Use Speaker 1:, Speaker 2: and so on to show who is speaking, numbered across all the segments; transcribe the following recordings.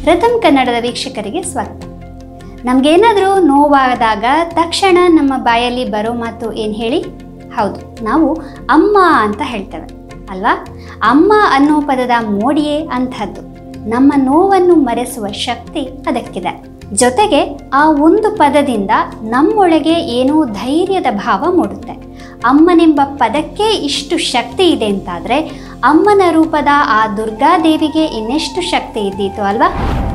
Speaker 1: ರಥಮ್ ಕನ್ನಡದ ವೀಕ್ಷಕರಿಗೆ ಸ್ವಾಗತ ನಮಗೇನಾದರೂ ನೋವಾದಾಗ ತಕ್ಷಣ ನಮ್ಮ ಬಾಯಲ್ಲಿ ಬರೋ ಮಾತು ಏನು ಹೇಳಿ ಹೌದು ನಾವು ಅಮ್ಮ ಅಂತ ಹೇಳ್ತೇವೆ ಅಲ್ವಾ ಅಮ್ಮ ಅನ್ನೋ ಪದದ ಮೋಡಿಯೇ ಅಂಥದ್ದು ನಮ್ಮ ನೋವನ್ನು ಮರೆಸುವ ಶಕ್ತಿ ಅದಕ್ಕಿದೆ ಜೊತೆಗೆ ಆ ಒಂದು ಪದದಿಂದ ನಮ್ಮೊಳಗೆ ಏನೋ ಧೈರ್ಯದ ಭಾವ ಮೂಡುತ್ತೆ ಅಮ್ಮನೆಂಬ ಪದಕ್ಕೆ ಇಷ್ಟು ಶಕ್ತಿ ಇದೆ ಅಂತಾದರೆ ಅಮ್ಮನ ರೂಪದ ಆ ದುರ್ಗಾದೇವಿಗೆ ಇನ್ನೆಷ್ಟು ಶಕ್ತಿ ಇದ್ದೀತು ಅಲ್ವಾ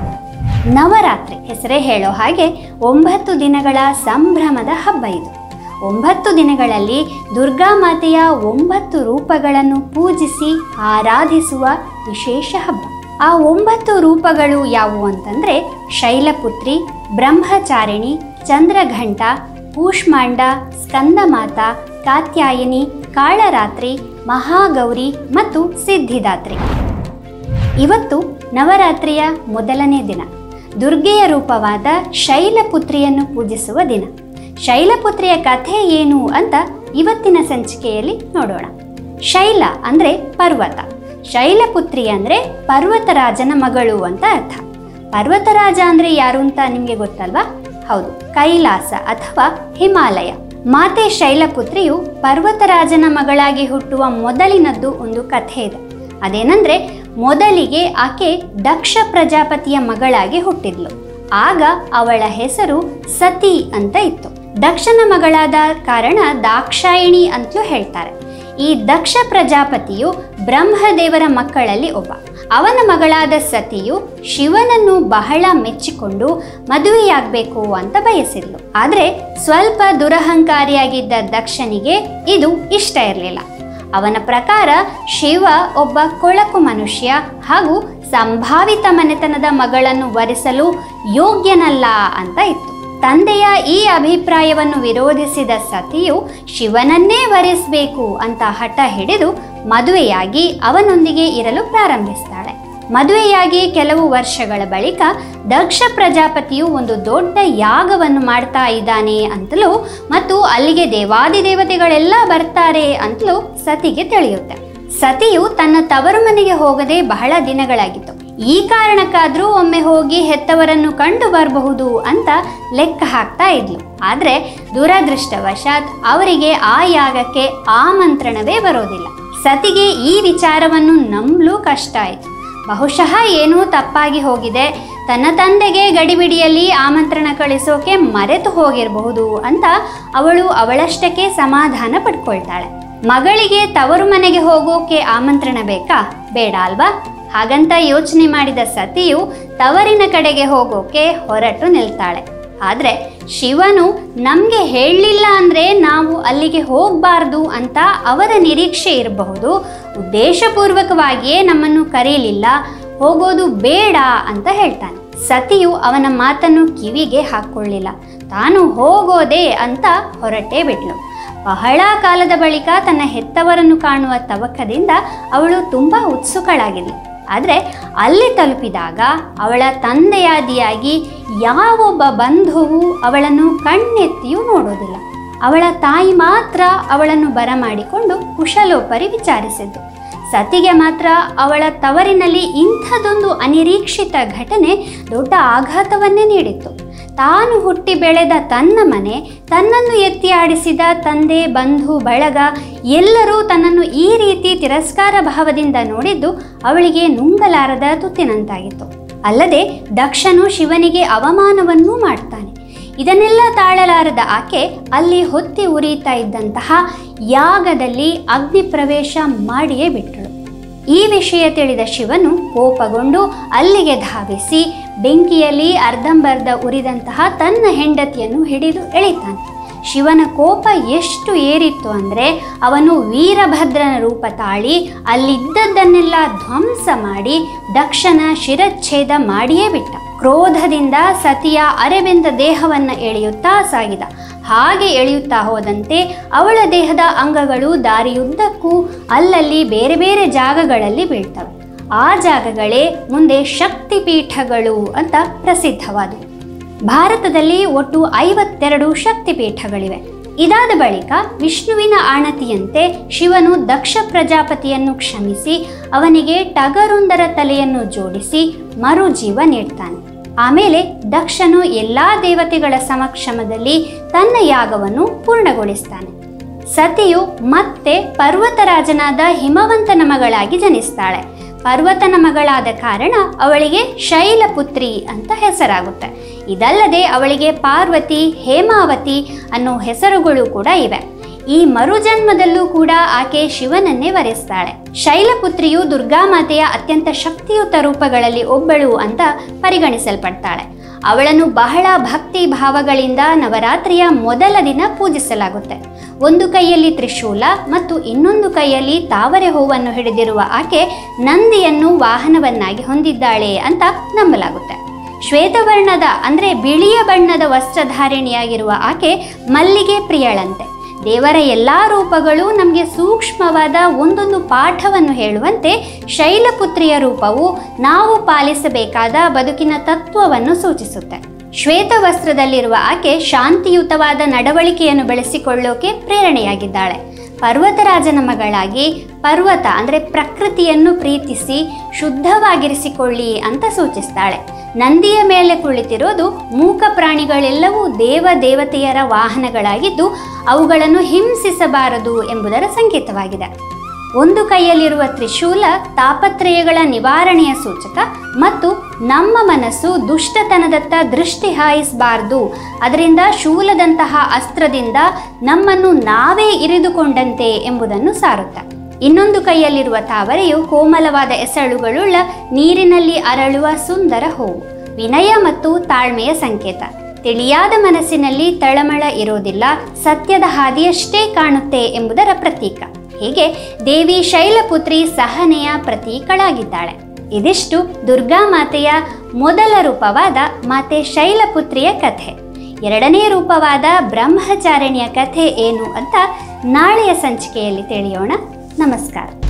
Speaker 1: ನವರಾತ್ರಿ ಹೆಸರೇ ಹೇಳೋ ಹಾಗೆ ಒಂಬತ್ತು ದಿನಗಳ ಸಂಭ್ರಮದ ಹಬ್ಬ ಇದು ಒಂಬತ್ತು ದಿನಗಳಲ್ಲಿ ದುರ್ಗಾ ಮಾತೆಯ ಒಂಬತ್ತು ರೂಪಗಳನ್ನು ಪೂಜಿಸಿ ಆರಾಧಿಸುವ ವಿಶೇಷ ಹಬ್ಬ ಆ ಒಂಬತ್ತು ರೂಪಗಳು ಯಾವುವು ಅಂತಂದರೆ ಶೈಲಪುತ್ರಿ ಬ್ರಹ್ಮಚಾರಿಣಿ ಚಂದ್ರಘಂಟ ಕೂಷ್ಮಾಂಡ ಸ್ಕಂದಮಾತ ಕಾತ್ಯಾಯಿನಿ ಕಾಳರಾತ್ರಿ ಮಹಾಗೌರಿ ಮತ್ತು ಸಿದ್ಧಿದಾತ್ರಿ ಇವತ್ತು ನವರಾತ್ರಿಯ ಮೊದಲನೇ ದಿನ ದುರ್ಗೆಯ ರೂಪವಾದ ಶೈಲಪುತ್ರಿಯನ್ನು ಪೂಜಿಸುವ ದಿನ ಶೈಲಪುತ್ರಿಯ ಕಥೆ ಏನು ಅಂತ ಇವತ್ತಿನ ಸಂಚಿಕೆಯಲ್ಲಿ ನೋಡೋಣ ಶೈಲ ಅಂದರೆ ಪರ್ವತ ಶೈಲಪುತ್ರಿ ಅಂದರೆ ಪರ್ವತರಾಜನ ಮಗಳು ಅಂತ ಅರ್ಥ ಪರ್ವತರಾಜ ಅಂದರೆ ಯಾರು ಅಂತ ನಿಮಗೆ ಗೊತ್ತಲ್ವಾ ಹೌದು ಕೈಲಾಸ ಅಥವಾ ಹಿಮಾಲಯ ಮಾತೆ ಶೈಲಪುತ್ರಿಯು ಪರ್ವತರಾಜನ ಮಗಳಾಗಿ ಹುಟ್ಟುವ ಮೊದಲಿನದ್ದು ಒಂದು ಕಥೆ ಇದೆ ಅದೇನೆಂದರೆ ಮೊದಲಿಗೆ ಆಕೆ ದಕ್ಷ ಪ್ರಜಾಪತಿಯ ಮಗಳಾಗಿ ಹುಟ್ಟಿದ್ಲು ಆಗ ಅವಳ ಹೆಸರು ಸತಿ ಅಂತ ಇತ್ತು ದಕ್ಷನ ಮಗಳಾದ ಕಾರಣ ದಾಕ್ಷಾಯಿಣಿ ಅಂತಲೂ ಹೇಳ್ತಾರೆ ಈ ದಕ್ಷ ಪ್ರಜಾಪತಿಯು ಬ್ರಹ್ಮದೇವರ ಮಕ್ಕಳಲ್ಲಿ ಒಬ್ಬ ಅವನ ಮಗಳಾದ ಸತಿಯು ಶಿವನನ್ನು ಬಹಳ ಮೆಚ್ಚಿಕೊಂಡು ಮದುವೆಯಾಗಬೇಕು ಅಂತ ಬಯಸಿದ್ಲು ಆದರೆ ಸ್ವಲ್ಪ ದುರಹಂಕಾರಿಯಾಗಿದ್ದ ದಕ್ಷನಿಗೆ ಇದು ಇಷ್ಟ ಇರಲಿಲ್ಲ ಅವನ ಪ್ರಕಾರ ಶಿವ ಒಬ್ಬ ಕೊಳಕು ಮನುಷ್ಯ ಹಾಗೂ ಸಂಭಾವಿತ ಮನೆತನದ ಮಗಳನ್ನು ವರಿಸಲು ಯೋಗ್ಯನಲ್ಲ ಅಂತ ಇತ್ತು ತಂದೆಯ ಈ ಅಭಿಪ್ರಾಯವನ್ನು ವಿರೋಧಿಸಿದ ಸತಿಯು ಶಿವನನ್ನೇ ವರಿಸಬೇಕು ಅಂತ ಹಠ ಹಿಡಿದು ಮದುವೆಯಾಗಿ ಅವನೊಂದಿಗೆ ಇರಲು ಪ್ರಾರಂಭಿಸ್ತಾಳೆ ಮದುವೆಯಾಗಿ ಕೆಲವು ವರ್ಷಗಳ ಬಳಿಕ ದಕ್ಷ ಪ್ರಜಾಪತಿಯು ಒಂದು ದೊಡ್ಡ ಯಾಗವನ್ನು ಮಾಡ್ತಾ ಇದ್ದಾನೆ ಅಂತಲೂ ಮತ್ತು ಅಲ್ಲಿಗೆ ದೇವಾದಿದೇವತೆಗಳೆಲ್ಲ ಬರ್ತಾರೆ ಅಂತಲೂ ಸತಿಗೆ ತಿಳಿಯುತ್ತೆ ಸತಿಯು ತನ್ನ ತವರು ಮನೆಗೆ ಹೋಗದೆ ಬಹಳ ದಿನಗಳಾಗಿತ್ತು ಈ ಕಾರಣಕ್ಕಾದರೂ ಒಮ್ಮೆ ಹೋಗಿ ಹೆತ್ತವರನ್ನು ಕಂಡು ಬರಬಹುದು ಅಂತ ಲೆಕ್ಕ ಹಾಕ್ತಾ ಇದ್ಲು ಆದರೆ ದುರದೃಷ್ಟವಶಾತ್ ಅವರಿಗೆ ಆ ಯಾಗಕ್ಕೆ ಆಮಂತ್ರಣವೇ ಬರೋದಿಲ್ಲ ಸತಿಗೆ ಈ ವಿಚಾರವನ್ನು ನಂಬಲು ಕಷ್ಟ ಆಯಿತು ಬಹುಶಃ ಏನೂ ತಪ್ಪಾಗಿ ಹೋಗಿದೆ ತನ್ನ ತಂದೆಗೆ ಗಡಿಬಿಡಿಯಲ್ಲಿ ಆಮಂತ್ರಣ ಕಳಿಸೋಕೆ ಮರೆತು ಹೋಗಿರಬಹುದು ಅಂತ ಅವಳು ಅವಳಷ್ಟಕ್ಕೆ ಸಮಾಧಾನ ಪಡ್ಕೊಳ್ತಾಳೆ ಮಗಳಿಗೆ ತವರು ಮನೆಗೆ ಹೋಗೋಕೆ ಆಮಂತ್ರಣ ಬೇಕಾ ಬೇಡ ಅಲ್ವಾ ಹಾಗಂತ ಯೋಚನೆ ಮಾಡಿದ ಸತಿಯು ತವರಿನ ಕಡೆಗೆ ಹೋಗೋಕೆ ಹೊರಟು ನಿಲ್ತಾಳೆ ಆದರೆ ಶಿವನು ನಮಗೆ ಹೇಳಲಿಲ್ಲ ಅಂದರೆ ನಾವು ಅಲ್ಲಿಗೆ ಹೋಗಬಾರ್ದು ಅಂತ ಅವರ ನಿರೀಕ್ಷೆ ಇರಬಹುದು ಉದ್ದೇಶಪೂರ್ವಕವಾಗಿಯೇ ನಮ್ಮನ್ನು ಕರೆಯಲಿಲ್ಲ ಹೋಗೋದು ಬೇಡ ಅಂತ ಹೇಳ್ತಾನೆ ಸತಿಯು ಅವನ ಮಾತನ್ನು ಕಿವಿಗೆ ಹಾಕ್ಕೊಳ್ಳಿಲ್ಲ ತಾನು ಹೋಗೋದೆ ಅಂತ ಹೊರಟೇ ಬಿಟ್ಲು ಬಹಳ ಕಾಲದ ಬಳಿಕ ತನ್ನ ಹೆತ್ತವರನ್ನು ಕಾಣುವ ತವಕದಿಂದ ಅವಳು ತುಂಬ ಉತ್ಸುಕಳಾಗಿದ್ಲು ಆದರೆ ಅಲ್ಲಿ ತಲುಪಿದಾಗ ಅವಳ ತಂದೆಯಾದಿಯಾಗಿ ಯಾವೊಬ್ಬ ಬಂಧುವು ಅವಳನ್ನು ಕಣ್ಣೆತ್ತಿಯೂ ನೋಡೋದಿಲ್ಲ ಅವಳ ತಾಯಿ ಮಾತ್ರ ಅವಳನ್ನು ಬರಮಾಡಿಕೊಂಡು ಕುಶಲೋಪರಿ ವಿಚಾರಿಸಿದ್ದು ಸತಿಗೆ ಮಾತ್ರ ಅವಳ ತವರಿನಲ್ಲಿ ಇಂಥದೊಂದು ಅನಿರೀಕ್ಷಿತ ಘಟನೆ ದೊಡ್ಡ ಆಘಾತವನ್ನೇ ನೀಡಿತ್ತು ತಾನು ಹುಟ್ಟಿ ಬೆಳೆದ ತನ್ನ ಮನೆ ತನ್ನನ್ನು ಎತ್ತಿ ಆಡಿಸಿದ ತಂದೆ ಬಂಧು ಬಳಗ ಎಲ್ಲರೂ ತನ್ನನ್ನು ಈ ರೀತಿ ತಿರಸ್ಕಾರ ಭಾವದಿಂದ ನೋಡಿದ್ದು ಅವಳಿಗೆ ನುಂಗಲಾರದ ತುತ್ತಿನಂತಾಗಿತ್ತು ಅಲ್ಲದೆ ದಕ್ಷನು ಶಿವನಿಗೆ ಅವಮಾನವನ್ನೂ ಮಾಡ್ತಾನೆ ಇದನ್ನೆಲ್ಲ ತಾಳಲಾರದ ಆಕೆ ಅಲ್ಲಿ ಹೊತ್ತಿ ಉರಿಯುತ್ತಾ ಇದ್ದಂತಹ ಯಾಗದಲ್ಲಿ ಅಗ್ನಿ ಪ್ರವೇಶ ಮಾಡಿಯೇ ಬಿಟ್ಟಳು ಈ ವಿಷಯ ತಿಳಿದ ಶಿವನು ಕೋಪಗೊಂಡು ಅಲ್ಲಿಗೆ ಧಾವಿಸಿ ಬೆಂಕಿಯಲ್ಲಿ ಅರ್ಧಂಬರ್ಧ ಉರಿದಂತಹ ತನ್ನ ಹೆಂಡತಿಯನ್ನು ಹಿಡಿದು ಎಳಿತಾನೆ ಶಿವನ ಕೋಪ ಎಷ್ಟು ಏರಿತ್ತು ಅಂದರೆ ಅವನು ವೀರಭದ್ರನ ರೂಪ ತಾಳಿ ಅಲ್ಲಿದ್ದದ್ದನ್ನೆಲ್ಲ ಧ್ವಂಸ ಮಾಡಿ ದಕ್ಷನ ಶಿರಚ್ಛೇದ ಮಾಡಿಯೇ ಬಿಟ್ಟ ಕ್ರೋಧದಿಂದ ಸತಿಯ ಅರೆಬೆಂದ ದೇಹವನ್ನು ಎಳೆಯುತ್ತಾ ಸಾಗಿದ ಹಾಗೆ ಎಳೆಯುತ್ತಾ ಹೋದಂತೆ ಅವಳ ದೇಹದ ಅಂಗಗಳು ದಾರಿಯುದ್ದಕ್ಕೂ ಅಲ್ಲಲ್ಲಿ ಬೇರೆ ಬೇರೆ ಜಾಗಗಳಲ್ಲಿ ಬೀಳ್ತವೆ ಆ ಜಾಗಗಳೇ ಮುಂದೆ ಶಕ್ತಿಪೀಠಗಳು ಅಂತ ಪ್ರಸಿದ್ಧವಾದವು ಭಾರತದಲ್ಲಿ ಒಟ್ಟು ಐವತ್ತೆರಡು ಶಕ್ತಿಪೀಠಗಳಿವೆ ಇದಾದ ಬಳಿಕ ವಿಷ್ಣುವಿನ ಆಣತಿಯಂತೆ ಶಿವನು ದಕ್ಷ ಪ್ರಜಾಪತಿಯನ್ನು ಕ್ಷಮಿಸಿ ಅವನಿಗೆ ಟಗರೊಂದರ ತಲೆಯನ್ನು ಜೋಡಿಸಿ ಮರುಜೀವ ನೀಡ್ತಾನೆ ಆಮೇಲೆ ದಕ್ಷನು ಎಲ್ಲಾ ದೇವತೆಗಳ ಸಮಕ್ಷಮದಲ್ಲಿ ತನ್ನ ಯಾಗವನ್ನು ಪೂರ್ಣಗೊಳಿಸ್ತಾನೆ ಸತಿಯು ಮತ್ತೆ ಪರ್ವತರಾಜನಾದ ಹಿಮವಂತನ ಮಗಳಾಗಿ ಜನಿಸ್ತಾಳೆ ಪರ್ವತನ ಮಗಳಾದ ಕಾರಣ ಅವಳಿಗೆ ಶೈಲಪುತ್ರಿ ಅಂತ ಹೆಸರಾಗುತ್ತೆ ಇದಲ್ಲದೆ ಅವಳಿಗೆ ಪಾರ್ವತಿ ಹೇಮಾವತಿ ಅನ್ನೋ ಹೆಸರುಗಳು ಕೂಡ ಇವೆ ಈ ಮರುಜನ್ಮದಲ್ಲೂ ಕೂಡ ಆಕೆ ಶಿವನನ್ನೇ ವರಿಸ್ತಾಳೆ ಶೈಲಪುತ್ರಿಯು ದುರ್ಗಾಮಾತೆಯ ಅತ್ಯಂತ ಶಕ್ತಿಯುತ ರೂಪಗಳಲ್ಲಿ ಒಬ್ಬಳು ಅಂತ ಪರಿಗಣಿಸಲ್ಪಡ್ತಾಳೆ ಅವಳನ್ನು ಬಹಳ ಭಕ್ತಿ ಭಾವಗಳಿಂದ ನವರಾತ್ರಿಯ ಮೊದಲ ದಿನ ಪೂಜಿಸಲಾಗುತ್ತೆ ಒಂದು ಕೈಯಲ್ಲಿ ತ್ರಿಶೂಲ ಮತ್ತು ಇನ್ನೊಂದು ಕೈಯಲ್ಲಿ ತಾವರೆ ಹೂವನ್ನು ಹಿಡಿದಿರುವ ಆಕೆ ನಂದಿಯನ್ನು ವಾಹನವನ್ನಾಗಿ ಹೊಂದಿದ್ದಾಳೆ ಅಂತ ನಂಬಲಾಗುತ್ತೆ ಶ್ವೇತವರ್ಣದ ಅಂದರೆ ಬಿಳಿಯ ಬಣ್ಣದ ವಸ್ತ್ರಧಾರಿಣಿಯಾಗಿರುವ ಆಕೆ ಮಲ್ಲಿಗೆ ಪ್ರಿಯಳಂತೆ ದೇವರ ಎಲ್ಲ ರೂಪಗಳು ನಮಗೆ ಸೂಕ್ಷ್ಮವಾದ ಒಂದೊಂದು ಪಾಠವನ್ನು ಹೇಳುವಂತೆ ಶೈಲಪುತ್ರಿಯ ರೂಪವು ನಾವು ಪಾಲಿಸಬೇಕಾದ ಬದುಕಿನ ತತ್ವವನ್ನು ಸೂಚಿಸುತ್ತೆ ಶ್ವೇತ ವಸ್ತ್ರದಲ್ಲಿರುವ ಆಕೆ ಶಾಂತಿಯುತವಾದ ನಡವಳಿಕೆಯನ್ನು ಬೆಳೆಸಿಕೊಳ್ಳೋಕೆ ಪ್ರೇರಣೆಯಾಗಿದ್ದಾಳೆ ಪರ್ವತರಾಜನ ಮಗಳಾಗಿ ಪರ್ವತ ಅಂದರೆ ಪ್ರಕೃತಿಯನ್ನು ಪ್ರೀತಿಸಿ ಶುದ್ಧವಾಗಿರಿಸಿಕೊಳ್ಳಿ ಅಂತ ಸೂಚಿಸ್ತಾಳೆ ನಂದಿಯ ಮೇಲೆ ಕುಳಿತಿರೋದು ಮೂಕ ಪ್ರಾಣಿಗಳೆಲ್ಲವೂ ದೇವ ದೇವತೆಯರ ವಾಹನಗಳಾಗಿದ್ದು ಅವುಗಳನ್ನು ಹಿಂಸಿಸಬಾರದು ಎಂಬುದರ ಸಂಕೇತವಾಗಿದೆ ಒಂದು ಕೈಯಲ್ಲಿರುವ ತ್ರಿಶೂಲ ತಾಪತ್ರಯಗಳ ನಿವಾರಣೆಯ ಸೂಚಕ ಮತ್ತು ನಮ್ಮ ಮನಸ್ಸು ದುಷ್ಟತನದತ್ತ ದೃಷ್ಟಿ ಹಾಯಿಸಬಾರದು ಅದರಿಂದ ಶೂಲದಂತಹ ಅಸ್ತ್ರದಿಂದ ನಮ್ಮನ್ನು ನಾವೇ ಇರಿದುಕೊಂಡಂತೆ ಎಂಬುದನ್ನು ಸಾರುತ್ತೆ ಇನ್ನೊಂದು ಕೈಯಲ್ಲಿರುವ ತಾವರೆಯು ಕೋಮಲವಾದ ಎಸಳುಗಳುಳ್ಳ ನೀರಿನಲ್ಲಿ ಅರಳುವ ಸುಂದರ ಹೂವು ವಿನಯ ಮತ್ತು ತಾಳ್ಮೆಯ ಸಂಕೇತ ತಿಳಿಯಾದ ಮನಸ್ಸಿನಲ್ಲಿ ತಳಮಳ ಇರೋದಿಲ್ಲ ಸತ್ಯದ ಹಾದಿಯಷ್ಟೇ ಕಾಣುತ್ತೆ ಎಂಬುದರ ಪ್ರತೀಕ ಹೀಗೆ ದೇವಿ ಶೈಲಪುತ್ರಿ ಸಹನೆಯ ಪ್ರತೀಕಳಾಗಿದ್ದಾಳೆ ಇದಿಷ್ಟು ದುರ್ಗಾ ಮಾತೆಯ ಮೊದಲ ರೂಪವಾದ ಮಾತೆ ಶೈಲಪುತ್ರಿಯ ಕಥೆ ಎರಡನೇ ರೂಪವಾದ ಬ್ರಹ್ಮಚಾರಿಣಿಯ ಕಥೆ ಏನು ಅಂತ ನಾಳೆಯ ಸಂಚಿಕೆಯಲ್ಲಿ ತಿಳಿಯೋಣ ನಮಸ್ಕಾರ